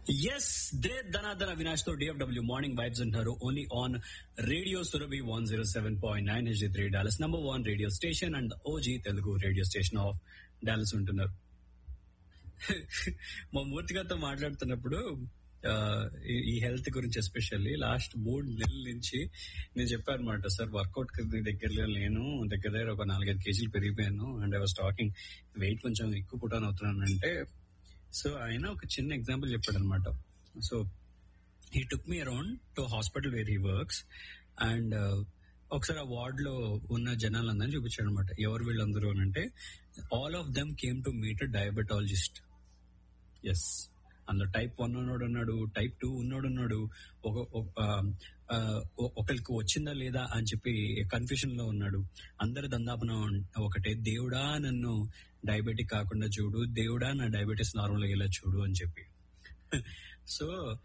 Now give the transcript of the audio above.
yes they ధనాధన అవినాష్ తో DFW morning vibes అంటారు only on radio Surabhi one zero seven point nine H three Dallas number one radio station and OG Telugu radio station of Dallas ఉంటున్నారు మా మూర్తి గారితో మాట్లాడుతున్నప్పుడు ఆ, ఈ- ఈ హెల్త్ గురించి ఎస్పెషల్లీ లాస్ట్ మూడు నెలల నుంచి నేను చెప్పాను అనమాట సార్ వర్కౌట్ దగ్గరలో లేను దగ్గర దగ్గర ఒక నాలుగైదు కేజీలు పెరిగిపోయాను and I was talking weight కొంచెం ఎక్కువ పుటాన్ అవుతున్నాను అంటే సో ఆయన ఒక చిన్న ఎగ్జాంపుల్ చెప్పాడు అనమాట so he took me around to hospital where he works and ఒకసారి ఆ వార్డ్ లో ఉన్న జనాలందరినీ చూపించాడు అనమాట ఎవరు వీళ్ళందరూ అని అంటే all of them came to meet diabetologists అందులో టైప్ వన్ ఉన్నోడు ఉన్నాడు టైప్ టూ ఉన్నోడు ఉన్నాడు ఒక ఒక- ఆ, ఆ, ఒ- ఒకరికి వచ్చిందా లేదా అని చెప్పి కన్ఫ్యూషన్ లో ఉన్నాడు అందరి దందాపన ఒకటే దేవుడా నన్ను డయాబెటిక్ కాకుండా చూడు దేవుడా నా డయాబెటీస్ నార్మల్ అయ్యేలా చూడు అని చెప్పి సో